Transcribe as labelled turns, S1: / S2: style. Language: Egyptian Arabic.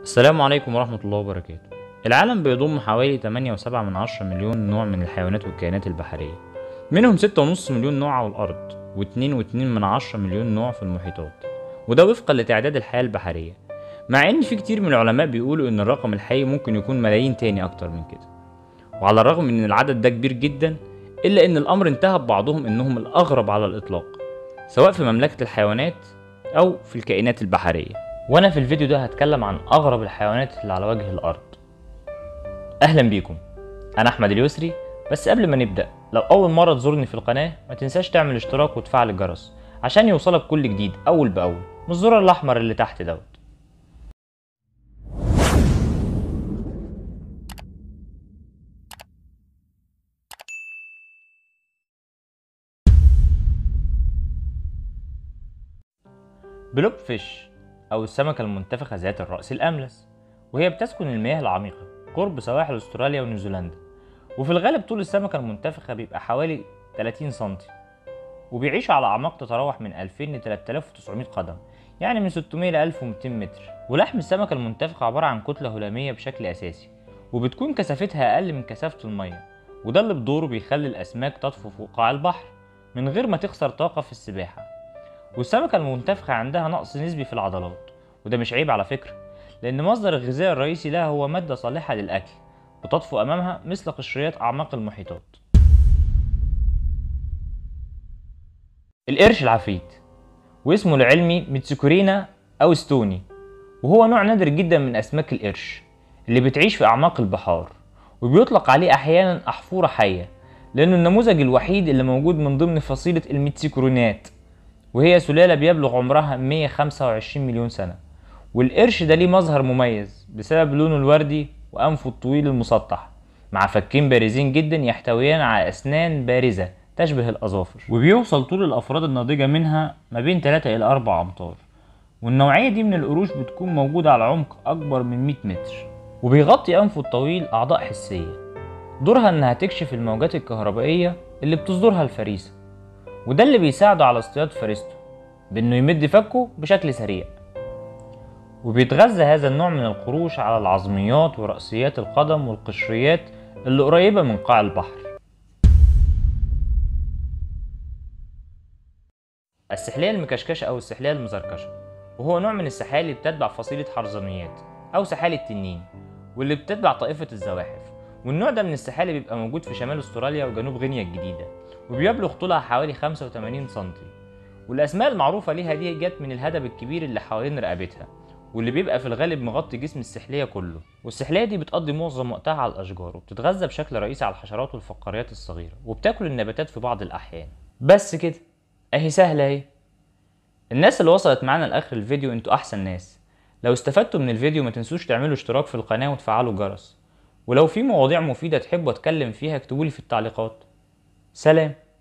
S1: السلام عليكم ورحمة الله وبركاته العالم بيضم حوالي 8.7 من عشرة مليون نوع من الحيوانات والكائنات البحرية منهم 6.5 مليون نوع على الأرض و2.2 من عشرة مليون نوع في المحيطات وده وفقا لتعداد الحياة البحرية مع إن في كتير من العلماء بيقولوا إن الرقم الحقيقي ممكن يكون ملايين تاني أكتر من كده وعلى الرغم من إن العدد ده كبير جدا إلا إن الأمر انتهى ببعضهم إنهم الأغرب على الإطلاق سواء في مملكة الحيوانات أو في الكائنات البحرية وأنا في الفيديو ده هتكلم عن أغرب الحيوانات اللي على وجه الأرض أهلا بيكم أنا أحمد اليسري بس قبل ما نبدأ لو أول مرة تزورني في القناة ما تنساش تعمل اشتراك وتفعل الجرس عشان يوصلك كل جديد أول بأول من الزر الأحمر اللي تحت دوت بلوب فيش أو السمكة المنتفخة ذات الرأس الأملس وهي بتسكن المياه العميقة قرب سواحل أستراليا ونيوزيلندا وفي الغالب طول السمكة المنتفخة بيبقى حوالي 30 سنتي وبيعيش على أعماق تتراوح من 2000 ل 3900 قدم يعني من 600 ل 1200 متر ولحم السمكة المنتفخة عبارة عن كتلة هلامية بشكل أساسي وبتكون كثافتها أقل من كثافة المية وده اللي بدوره بيخلي الأسماك تطفو فوق قاع البحر من غير ما تخسر طاقة في السباحة والسمكة المنتفخة عندها نقص نسبي في العضلات وده مش عيب على فكرة لأن مصدر الغذاء الرئيسي لها هو مادة صالحة للأكل وتطفو أمامها مثل قشريات أعماق المحيطات القرش العفريت واسمه العلمي ميتسوكورينا أو ستوني وهو نوع نادر جدا من أسماك القرش اللي بتعيش في أعماق البحار وبيطلق عليه أحيانا أحفورة حية لأنه النموذج الوحيد اللي موجود من ضمن فصيلة الميتسيكورونات وهي سلالة بيبلغ عمرها 125 مليون سنة والقرش ده ليه مظهر مميز بسبب لونه الوردي وأنفه الطويل المسطح مع فكين بارزين جدا يحتويان على أسنان بارزة تشبه الأظافر وبيوصل طول الأفراد الناضجة منها ما بين 3 إلى 4 أمتار والنوعية دي من القروش بتكون موجودة على عمق أكبر من 100 متر وبيغطي أنفه الطويل أعضاء حسية دورها إنها تكشف الموجات الكهربائية اللي بتصدرها الفريسة وده اللي بيساعده على اصطياد فريسته بإنه يمد فكه بشكل سريع وبيتغذى هذا النوع من القروش على العظميات ورأسيات القدم والقشريات اللي قريبة من قاع البحر السحلية المكشكشة أو السحلية المزركشة وهو نوع من السحالي اللي بتتبع فصيلة حرزميات أو سحالي التنين واللي بتتبع طائفة الزواحف والنوع ده من السحالي بيبقى موجود في شمال استراليا وجنوب غينيا الجديدة وبيبلغ طولها حوالي 85 سنتي والأسماء المعروفة ليها دي جت من الهدب الكبير اللي حوالين رقبتها واللي بيبقى في الغالب مغطي جسم السحلية كله والسحلية دي بتقضي معظم وقتها على الأشجار وبتتغذى بشكل رئيسي على الحشرات والفقاريات الصغيرة وبتاكل النباتات في بعض الأحيان بس كده أهي سهلة أهي الناس اللي وصلت معانا لآخر الفيديو انتوا أحسن ناس لو استفدتوا من الفيديو ما تنسوش تعملوا اشتراك في القناة وتفعلوا الجرس ولو في مواضيع مفيدة تحبوا أتكلم فيها اكتبولي في التعليقات سلام